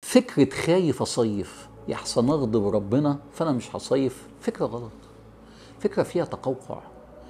فكره خايف اصيف يحسن اغضب ربنا فانا مش هصيف فكره غلط فكره فيها تقوقع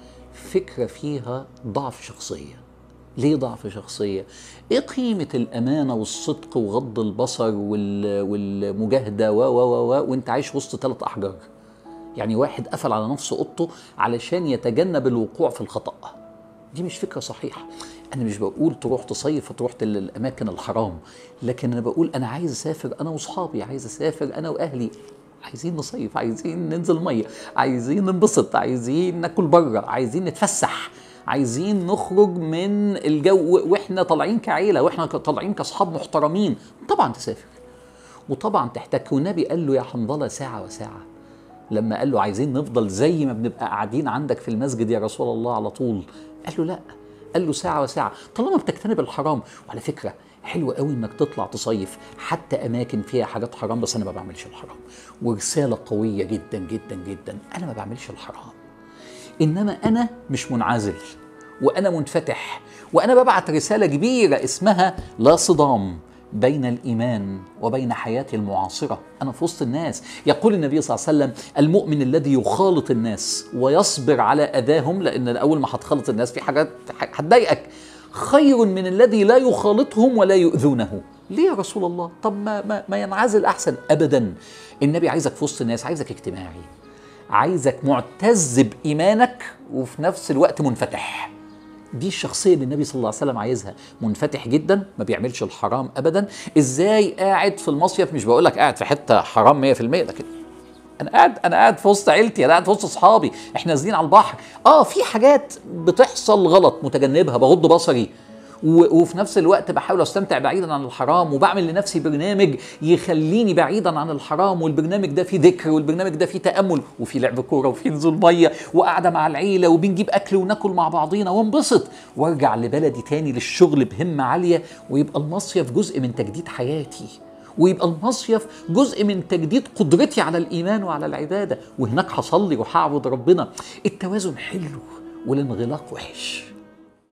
فكره فيها ضعف شخصيه ليه ضعف شخصيه ايه قيمه الامانه والصدق وغض البصر وال... والمجاهده و و و و وانت عايش وسط ثلاث احجار يعني واحد قفل على نفسه اوضته علشان يتجنب الوقوع في الخطا دي مش فكره صحيحه انا مش بقول تروح تصيف وتروح الاماكن الحرام لكن انا بقول انا عايز اسافر انا واصحابي عايز اسافر انا واهلي عايزين نصيف عايزين ننزل ميه عايزين ننبسط عايزين ناكل بره عايزين نتفسح عايزين نخرج من الجو واحنا طالعين كعيله واحنا طالعين كاصحاب محترمين طبعا تسافر وطبعا تحتك والنبي قال له يا حنظله ساعه وساعه لما قال له عايزين نفضل زي ما بنبقى قاعدين عندك في المسجد يا رسول الله على طول قال له لا قال له ساعه وساعه طالما بتجتنب الحرام وعلى فكره حلو قوي انك تطلع تصيف حتى اماكن فيها حاجات حرام بس انا ما بعملش الحرام ورساله قويه جدا جدا جدا انا ما بعملش الحرام انما انا مش منعزل وانا منفتح وانا ببعت رساله كبيره اسمها لا صدام بين الايمان وبين حياتي المعاصره انا في وسط الناس يقول النبي صلى الله عليه وسلم المؤمن الذي يخالط الناس ويصبر على اذاهم لان اول ما هتخالط الناس في حاجات هتضايقك خير من الذي لا يخالطهم ولا يؤذونه ليه يا رسول الله طب ما, ما, ما ينعزل احسن ابدا النبي عايزك في وسط الناس عايزك اجتماعي عايزك معتز بايمانك وفي نفس الوقت منفتح دي الشخصيه اللي النبي صلى الله عليه وسلم عايزها منفتح جدا ما بيعملش الحرام ابدا ازاي قاعد في المصيف مش بقول لك قاعد في حته حرام 100% لكن انا قاعد انا قاعد في وسط عيلتي انا قاعد في وسط اصحابي احنا نازلين على البحر اه في حاجات بتحصل غلط متجنبها بغض بصري وفي نفس الوقت بحاول استمتع بعيدا عن الحرام وبعمل لنفسي برنامج يخليني بعيدا عن الحرام والبرنامج ده فيه ذكر والبرنامج ده فيه تامل وفي لعب كوره وفي نزول ميه وقعده مع العيله وبنجيب اكل وناكل مع بعضينا وانبسط وارجع لبلدي تاني للشغل بهمه عاليه ويبقى المصيف جزء من تجديد حياتي ويبقى المصيف جزء من تجديد قدرتي على الايمان وعلى العباده وهناك هصلي وهعبد ربنا التوازن حلو والانغلاق وحش